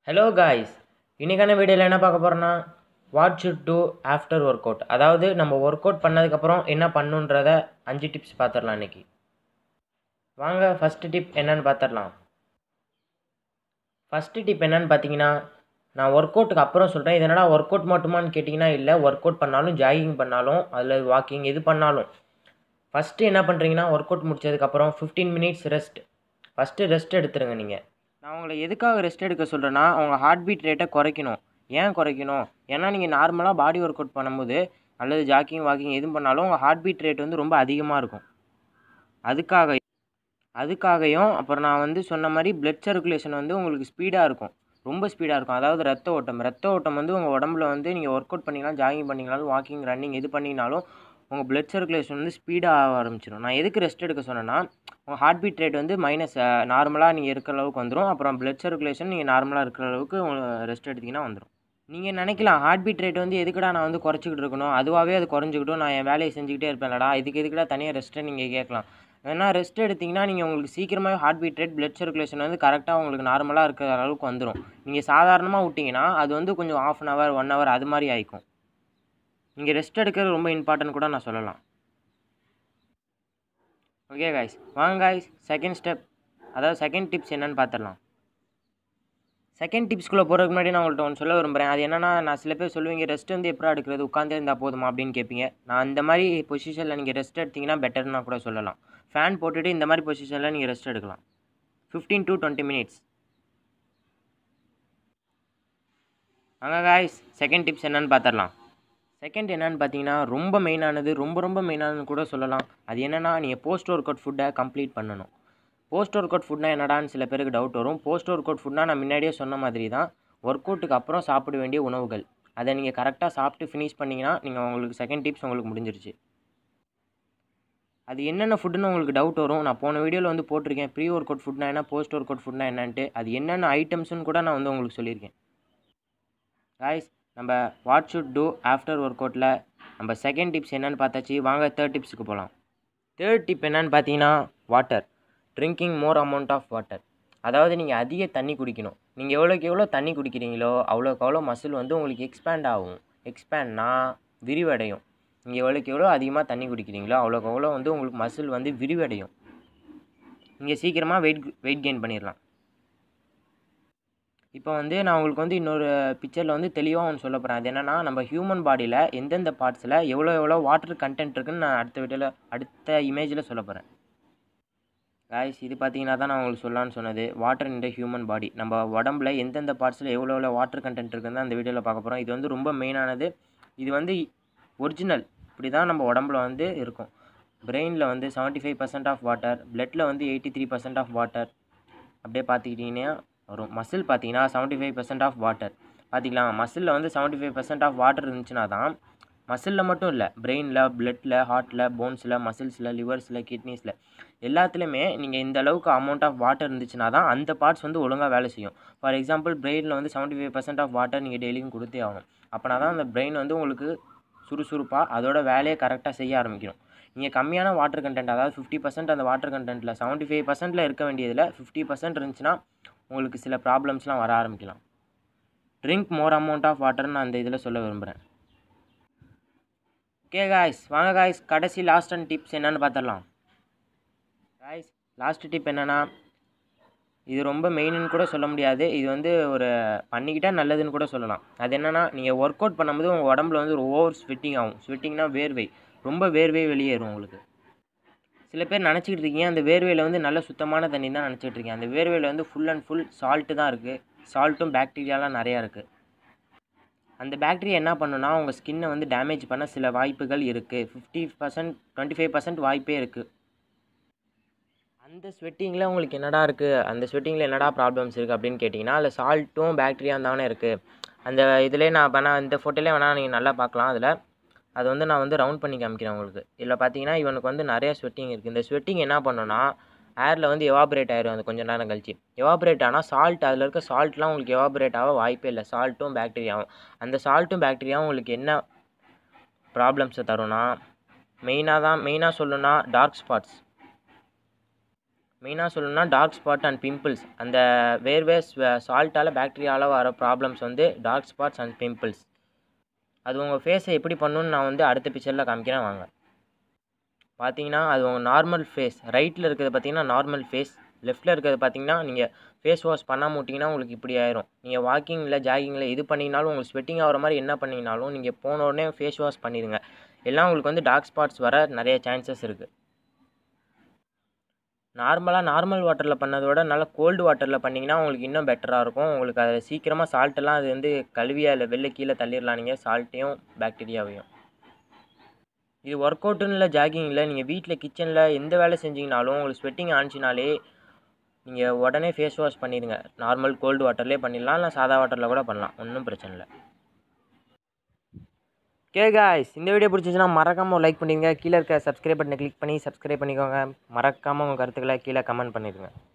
hello guys இன்றைக்கான வீடியோவில் என்ன பார்க்க போகிறோன்னா what should do after workout அதாவது நம்ம ஒர்க் அவுட் பண்ணதுக்கப்புறம் என்ன பண்ணுன்றத அஞ்சு டிப்ஸ் பார்த்துடலாம் இன்றைக்கி வாங்க ஃபஸ்ட்டு டிப் என்னன்னு பார்த்துடலாம் ஃபஸ்ட்டு டிப் என்னன்னு பார்த்தீங்கன்னா நான் ஒர்க் அவுட்டுக்கு அப்புறம் சொல்கிறேன் இது என்னடா ஒர்க் அவுட் மட்டுமான்னு கேட்டிங்கன்னா இல்லை ஒர்க் அவுட் பண்ணாலும் ஜாகிங் பண்ணாலும் அதில் வாக்கிங் எது பண்ணாலும் ஃபஸ்ட்டு என்ன பண்ணுறீங்கன்னா ஒர்க் அவுட் முடிச்சதுக்கப்புறம் fifteen minutes rest first rest எடுத்துருங்க நீங்கள் நான் உங்களை எதுக்காக ரெஸ்ட் எடுக்க சொல்கிறேன்னா அவங்க ஹார்ட் பீட் ரேட்டை குறைக்கணும் ஏன் குறைக்கணும் ஏன்னா நீங்கள் நார்மலாக பாடி ஒர்க் அவுட் பண்ணும்போது அல்லது ஜாக்கிங் வாக்கிங் எதுவும் பண்ணாலும் உங்கள் ஹார்ட் பீட் ரேட் வந்து ரொம்ப அதிகமாக இருக்கும் அதுக்காக அதுக்காகையும் அப்புறம் நான் வந்து சொன்ன மாதிரி பிளட் சர்க்குலேஷன் வந்து உங்களுக்கு ஸ்பீடாக இருக்கும் ரொம்ப ஸ்பீடாக இருக்கும் அதாவது ரத்த ஓட்டம் ரத்த ஓட்டம் வந்து உங்கள் உடம்புல வந்து நீங்கள் ஒர்க் அவுட் பண்ணிக்கலாம் ஜாகிங் பண்ணிங்கனாலும் வாக்கிங் ரன்னிங் எது பண்ணிங்கனாலும் உங்கள் பிளட் சர்க்குலேஷன் வந்து ஸ்பீடாக ஆக ஆரம்பிச்சிடும் நான் எதுக்கு ரெஸ்ட் எடுக்க சொன்னேன்னா உங்கள் ஹார்ட் பீட் ரேட் வந்து மைனஸ் நார்மலாக நீங்கள் இருக்கிற அளவுக்கு வந்துடும் அப்புறம் பிளட் சர்க்குலேஷன் நீங்கள் நார்மலாக இருக்கிற அளவுக்கு ரெஸ்ட் எடுத்திங்கன்னா வந்துடும் நீங்கள் நினைக்கலாம் ஹார்ட் பீட் ரேட் வந்து எதுக்குடா நான் வந்து குறைச்சிக்கிட்டு இருக்கணும் அதுவாகவே அது குறைஞ்சிக்கிட்டும் நான் என் வேலையை செஞ்சுக்கிட்டே இருப்பேன்லடா இதுக்கு எதுக்குடா தனியாக ரெஸ்ட்டை நீங்கள் கேட்கலாம் ஏன்னா ரெஸ்ட் எடுத்திங்கன்னா நீங்கள் உங்களுக்கு சீக்கிரமாகவே heart beat rate blood circulation வந்து கரெக்டாக உங்களுக்கு நார்மலாக இருக்கிற அளவுக்கு வந்துடும் நீங்கள் சாதாரணமாக விட்டிங்கன்னா அது வந்து கொஞ்சம் half an hour one hour அது மாதிரி ஆயிக்கும் நீங்கள் ரெஸ்ட் எடுக்கிறது ரொம்ப இம்பார்ட்டன்ட் கூட நான் சொல்லலாம் ஓகே காய்ஸ் வாங்க காய்ஸ் செகண்ட் ஸ்டெப் அதாவது செகண்ட் டிப்ஸ் என்னன்னு பார்த்துடலாம் செகண்ட் டிப்ஸ்குள்ளே போகிறதுக்கு முன்னாடி நான் உங்கள்கிட்ட ஒன்று சொல்ல விரும்புகிறேன் அது என்னன்னா நான் சில பேர் சொல்லுவீங்க ரெஸ்ட் வந்து எப்படா எடுக்கிறது உட்காந்தே இருந்தால் போதுமா அப்படின்னு கேட்பீங்க நான் இந்த மாதிரி பொசிஷனில் நீங்கள் ரெஸ்ட் எடுத்தீங்கன்னா பெட்டர்னா கூட சொல்லலாம் ஃபேன் போட்டுட்டு இந்த மாதிரி பொசிஷனில் நீங்கள் ரெஸ்ட் எடுக்கலாம் ஃபிஃப்டீன் டு டுவெண்ட்டி மினிட்ஸ் வாங்க காய்ஸ் செகண்ட் டிப்ஸ் என்னன்னு பார்த்துடலாம் செகண்ட் என்னன்னு பார்த்தீங்கன்னா ரொம்ப மெயினானது ரொம்ப ரொம்ப மெயினானது கூட சொல்லலாம் அது என்னென்னா நீங்கள் போஸ்ட் ஒர்க் அவுட் ஃபுட்டை கம்ப்ளீட் பண்ணணும் போஸ்ட் ஒர்க் அவுட் ஃபுட்னா என்னடான்னு சில பேருக்கு டவுட் வரும் போஸ்ட் ஒர்க் அவுட் ஃபுட்னா நான் முன்னாடியே சொன்ன மாதிரி தான் ஒர்க் அவுட்டுக்கு அப்புறம் சாப்பிட வேண்டிய உணவுகள் அதை நீங்கள் கரெக்டாக சாப்பிட்டு ஃபினிஷ் பண்ணிங்கன்னா நீங்கள் உங்களுக்கு செகண்ட் டிப்ஸ் உங்களுக்கு முடிஞ்சிருச்சு அது என்னென்ன ஃபுட்டுன்னு உங்களுக்கு டவுட் வரும் நான் போன வீடியோவில் வந்து போட்டிருக்கேன் ப்ரீ ஒர்க் அவுட் ஃபுட்னா என்ன போஸ்ட் ஒர்க் அவுட் ஃபுட்னா என்னன்ட்டு அது என்னென்ன ஐட்டம்ஸ்னு கூட நான் வந்து உங்களுக்கு சொல்லியிருக்கேன் காய்ஸ் நம்ம வாட் ஷுட் டூ ஆஃப்டர் ஒர்க் அவுட்டில் நம்ம செகண்ட் டிப்ஸ் என்னென்னு பார்த்தாச்சு வாங்க தேர்ட் டிப்ஸுக்கு போகலாம் தேர்ட் டிப் என்னன்னு பார்த்தீங்கன்னா water drinking more amount of water அதாவது நீங்கள் அதிக தண்ணி குடிக்கணும் நீங்கள் எவ்வளோக்கு எவ்வளோ தண்ணி குடிக்கிறீங்களோ அவ்வளோக்கு அவ்வளோ மசில் வந்து உங்களுக்கு எக்ஸ்பேண்ட் ஆகும் எக்ஸ்பேண்ட்னா விரிவடையும் நீங்கள் எவ்வளோக்கு எவ்வளோ அதிகமாக தண்ணி குடிக்கிறீங்களோ அவ்வளோக்கு அவ்வளோ வந்து உங்களுக்கு மசில் வந்து விரிவடையும் நீங்கள் சீக்கிரமாக வெயிட் வெயிட் கெயின் பண்ணிடலாம் இப்போ வந்து நான் உங்களுக்கு வந்து இன்னொரு பிக்சரில் வந்து தெளிவாக ஒன்று சொல்ல போகிறேன் அது என்னென்னா நம்ம ஹியூமன் பாடியில் எந்தெந்த பார்ட்ஸில் எவ்வளோ எவ்வளோ வாட்டர் கண்டென்ட் இருக்குன்னு நான் அடுத்த வீடியோவில் அடுத்த இமேஜில் சொல்ல போகிறேன் காய்ஸ் இது பார்த்தீங்கன்னா தான் நான் உங்களுக்கு சொல்லலான்னு சொன்னது water in the human body நம்ம உடம்புல எந்தெந்த பார்ட்ஸில் எவ்வளோ எவ்வளோ வாட்டர் கண்டென்ட் இருக்குன்னு அந்த வீடியோவில் பார்க்க போகிறோம் இது வந்து ரொம்ப மெயினானது இது வந்து ஒரிஜினல் இப்படி தான் நம்ம உடம்புல வந்து இருக்கும் பிரெயினில் வந்து seventy five percent of water பிளட்டில் வந்து eighty three percent of water அப்படியே பார்த்துக்கிட்டிங்கன்னா வரும் மசில் பார்த்தீங்கன்னா seventy five percent of water பார்த்திக்கலாம் மசிலில் வந்து seventy five percent of water இருந்துச்சுன்னா தான் மசிலில் மட்டும் இல்லை பிரெயினில் பிளட்டில் ஹார்ட்டில் போன்ஸில் மசில்ஸில் லிவர்ஸில் கிட்னிஸில் எல்லாத்துலேயுமே நீங்கள் இந்த அளவுக்கு அமௌண்ட் ஆஃப் வாட்டர் இருந்துச்சுன்னா தான் அந்த பார்ட்ஸ் வந்து ஒழுங்காக வேலை செய்யும் ஃபார் எக்ஸாம்பிள் பிரெயினில் வந்து seventy five percent of water நீங்கள் டெய்லியும் கொடுத்தே ஆகணும் அப்போனா தான் அந்த பிரெயின் வந்து உங்களுக்கு சுறுசுறுப்பாக அதோட வேலையை கரெக்டாக செய்ய ஆரம்பிக்கணும் நீங்கள் கம்மியான வாட்டர் கண்டென்ட் அதாவது ஃபிஃப்டி பர்சன்ட் அந்த வாட்டர் கண்டென்ட்டில் செவன்ட்டி ஃபைவ் பர்சன்ட்டில் இருக்க வேண்டியதில் ஃபிஃப்டி பர்சன்ட் இருந்துச்சுன்னா உங்களுக்கு சில ப்ராப்ளம்ஸ்லாம் வர ஆரம்பிக்கலாம் ட்ரிங்க் மோர் அமௌண்ட் ஆஃப் வாட்டர்னு நான் அந்த இதில் சொல்ல விரும்புகிறேன் ஓகே காய்ஸ் வாங்க காய்ஸ் கடைசி லாஸ்ட் அண்ட் டிப்ஸ் என்னென்னு பார்த்துடலாம் காய்ஸ் லாஸ்ட் டிப் என்னென்னா இது ரொம்ப மெயின்னு கூட சொல்ல முடியாது இது வந்து ஒரு பண்ணிக்கிட்டால் நல்லதுன்னு கூட சொல்லலாம் அது என்னென்னா நீங்கள் ஒர்க் அவுட் பண்ணும்போது உங்கள் உடம்புல வந்து ஒரு ஓவர் ஸ்வெட்டிங் ஆகும் ஸ்வெட்டிங்னா வேர்வை ரொம்ப வேர்வை வெளியேறும் உங்களுக்கு சில பேர் நினச்சிக்கிட்டு இருக்கீங்க அந்த வேர்வையில் வந்து நல்ல சுத்தமான தண்ணி தான் நினச்சிட்டு இருக்கீங்க அந்த வேர்வையில் வந்து ஃபுல் அண்ட் ஃபுல் சால்ட்டு தான் இருக்குது சால்ட்டும் பேக்டீரியாலாம் நிறையா இருக்குது அந்த பேக்டீரியா என்ன பண்ணுன்னா உங்கள் ஸ்கின்னை வந்து டேமேஜ் பண்ண சில வாய்ப்புகள் இருக்குது fifty percent twenty five percent வாய்ப்பே இருக்குது அந்த ஸ்வெட்டிங்கில் உங்களுக்கு என்னடா இருக்குது அந்த ஸ்வெட்டிங்கில் என்னடா ப்ராப்ளம்ஸ் இருக்குது அப்படின்னு கேட்டிங்கன்னா அதில் சால்ட்டும் பேக்டீரியா தானே இருக்குது அந்த இதிலே நான் வேணா இந்த ஃபோட்டோலே வேணால் நீங்கள் நல்லா பார்க்கலாம் அதில் அது வந்து நான் வந்து ரவுண்ட் பண்ணி காமிக்கிறேன் உங்களுக்கு இதில் பார்த்தீங்கன்னா இவனுக்கு வந்து நிறைய ஸ்வெட்டிங் இருக்குது இந்த ஸ்வெட்டிங் என்ன பண்ணுன்னா ஏரில் வந்து எவாபரேட் ஆயிரும் அது கொஞ்சம் நேரம் கழிச்சு எவாபரேட் ஆனால் சால்ட் அதில் இருக்க சால்ட்லாம் உங்களுக்கு எவாபரேட் ஆக வாய்ப்பே இல்லை சால்ட்டும் பேக்டீரியாவும் அந்த சால்ட்டும் பேக்டீரியாவும் உங்களுக்கு என்ன ப்ராப்ளம்ஸை தரும்னா மெயினாக தான் மெயினாக சொல்லணும்னா டார்க் ஸ்பாட்ஸ் மெயினாக சொல்லணும்னா டார்க் ஸ்பாட் அண்ட் பிம்பிள்ஸ் அந்த வேர்வே சால்ட்டால் பாக்டீரியாவில் வர ப்ராப்ளம்ஸ் வந்து டார்க் ஸ்பாட்ஸ் அண்ட் பிம்பிள்ஸ் அது உங்கள் ஃபேஸை எப்படி பண்ணணும்னு நான் வந்து அடுத்த பிக்சரில் காமிக்கிறேன் வாங்க பார்த்தீங்கன்னா அது உங்கள் நார்மல் ஃபேஸ் ரைட்டில் இருக்கிறது பார்த்தீங்கன்னா நார்மல் ஃபேஸ் லெஃப்ட்டில் இருக்கிறது பார்த்தீங்கன்னா நீங்கள் ஃபேஸ் வாஷ் பண்ணாம விட்டிங்கன்னா உங்களுக்கு இப்படி ஆயிரும் நீங்கள் வாக்கிங்கில் ஜாகிங்கில் இது பண்ணிங்கனாலும் உங்களுக்கு ஸ்வெட்டிங் ஆகிற மாதிரி என்ன பண்ணிங்கனாலும் நீங்கள் போன உடனே ஃபேஸ் வாஷ் பண்ணிடுங்க எல்லாம் உங்களுக்கு வந்து டார்க் ஸ்பாட்ஸ் வர நிறைய சான்சஸ் இருக்குது நார்மலாக நார்மல் வாட்டரில் பண்ணதை விட நல்லா கோல்டு வாட்டரில் பண்ணிங்கன்னா உங்களுக்கு இன்னும் பெட்டராக இருக்கும் உங்களுக்கு அதில் சீக்கிரமாக சால்ட்டெல்லாம் அது வந்து கழுவி அதில் வெளில கீழே தள்ளிடலாம் நீங்கள் சால்ட்டையும் பாக்டீரியாவையும் இது ஒர்க் அவுட்டுன்னு இல்லை ஜாகிங் இல்லை நீங்கள் வீட்டில் கிச்சனில் எந்த வேலை செஞ்சீங்கனாலும் உங்களுக்கு ஸ்வெட்டிங் ஆனிச்சினாலே நீங்கள் உடனே ஃபேஸ் வாஷ் பண்ணிடுங்க நார்மல் கோல்டு வாட்டர்லேயே பண்ணிடலாம் இல்லை சாதா வாட்டரில் கூட பண்ணலாம் ஒன்றும் பிரச்சனை இல்லை கே காய்ஸ் இந்த வீடியோ பிடிச்சிச்சுன்னா மறக்காமல் ஒரு லைக் பண்ணிடுங்க கீழே இருக்க சப்ஸ்கிரைப் பட்டனை கிளிக் பண்ணி சப்ஸ்கிரைப் பண்ணிக்கோங்க மறக்காமல் உங்கள் கருத்துக்களை கீழே கமெண்ட் பண்ணிடுங்க